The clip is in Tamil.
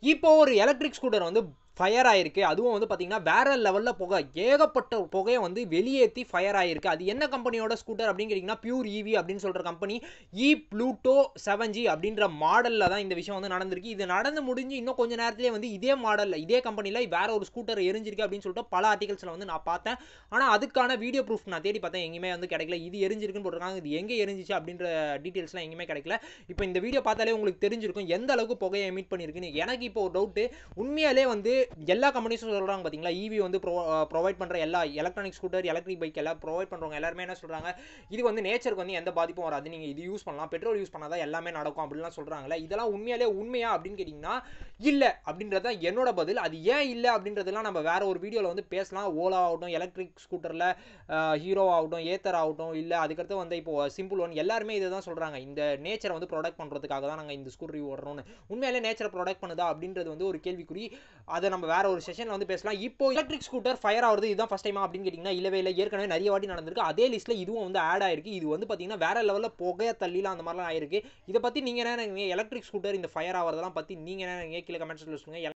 இப்போ ஒரு எலக்ட்ரிக் ஸ்கூட்டர் வந்து ஃபயர் ஆயிருக்கு அதுவும் வந்து பார்த்தீங்கன்னா வேற லெவலில் புகை ஏகப்பட்ட புகையை வந்து வெளியேற்றி ஃபயர் ஆயிருக்கு அது என்ன கம்பெனியோட ஸ்கூட்டர் அப்படின்னு கேட்டிங்கன்னா பியூர் ஈவி அப்படின்னு சொல்கிற company e Pluto seven G அப்படின்ற மாடலில் தான் இந்த விஷயம் வந்து நடந்திருக்கு இது நடந்து முடிஞ்சு இன்னும் கொஞ்ச நேரத்திலே வந்து இதே மாடலில் இதே கம்பெனியில் வேற ஒரு ஸ்கூட்டர் எரிஞ்சிருக்கு அப்படின்னு சொல்லிட்டு பல ஆர்டிகல்ஸில் வந்து நான் பார்த்தேன் ஆனால் அதுக்கான வீடியோ ப்ரூஃப் நான் தேடி பார்த்தேன் எங்கேயுமே வந்து கிடைக்கல இது எரிஞ்சிருக்குன்னு போட்டிருக்காங்க இது எங்கே எரிஞ்சிச்சு அப்படின்ற டீட்டெயில்ஸ்லாம் எங்கேயுமே கிடைக்கல இப்போ இந்த வீடியோ பார்த்தாலே உங்களுக்கு தெரிஞ்சிருக்கும் எந்த அளவுக்கு புகையை எமிட் பண்ணியிருக்குன்னு எனக்கு இப்போ ஒரு டவுட்டு உண்மையாலே வந்து எல்லா கம்பெனிஸும் சொல்கிறாங்க பார்த்தீங்களா ஈவி வந்து ப்ரொ ப்ரொவைட் பண்ணுற எல்லா எலக்ட்ரானிக் ஸ்கூட்டர் எலக்ட்ரிக் பைக் எல்லாம் ப்ரொவைட் பண்ணுறவங்க எல்லாருமே என்ன சொல்கிறாங்க இது வந்து நேச்சருக்கு வந்து எந்த பாதிப்பும் வராது நீங்கள் இது யூஸ் பண்ணலாம் பெட்ரோல் யூஸ் பண்ணாதான் எல்லாமே நடக்கும் அப்படிலாம் சொல்கிறாங்களே இதெல்லாம் உண்மையாலே உண்மையா அப்படின்னு கேட்டிங்கன்னா இல்லை அப்படின்றது தான் என்னோட பதில் அது ஏன் இல்லை அப்படின்றதெல்லாம் நம்ம வேற ஒரு வீடியோவில் வந்து பேசலாம் ஓலா ஆகட்டும் எலக்ட்ரிக் ஸ்கூட்டரில் ஹீரோ ஆகட்டும் ஏத்தர் ஆகட்டும் இல்லை அதுக்கடுத்து வந்து இப்போ சிம்பிள் ஒன் எல்லாருமே இதை தான் சொல்கிறாங்க இந்த நேச்சரை வந்து ப்ரொடக்ட் பண்ணுறதுக்காக தான் நாங்கள் இந்த ஸ்கூட்டர் ஓடுறோம்னு உண்மையாலே நேச்சரை ப்ரொடக்ட் பண்ணுதா அப்படின்றது வந்து ஒரு கேள்விக்குறி அதை நம்ம வேற ஒரு செஷனில் வந்து பேசலாம் இப்போ எலக்ட்ரிக் ஸ்கூட்டர் ஃபயர் ஆகுறது இதுதான் ஃபஸ்ட் டைமா அப்படின்னு கேட்டிங்கன்னா இல்லவே இல்லை ஏற்கனவே நிறைய வாட்டி நடந்திருக்கு அதே லிஸ்ட்டில் இதுவும் வந்து ஆட் ஆயிருக்கு இது வந்து பார்த்தீங்கன்னா வேற லெவலில் புகைய தள்ளிலாம் அந்த மாதிரிலாம் ஆயிருக்கு இதை பற்றி நீங்கள் என்ன எலக்ட்ரிக் ஸ்கூட்டர் இந்த ஃபயர் ஆகிறதெல்லாம் பற்றி நீங்கள் என்ன கீழே கமெண்ட்ஸில் சொல்லுங்கள்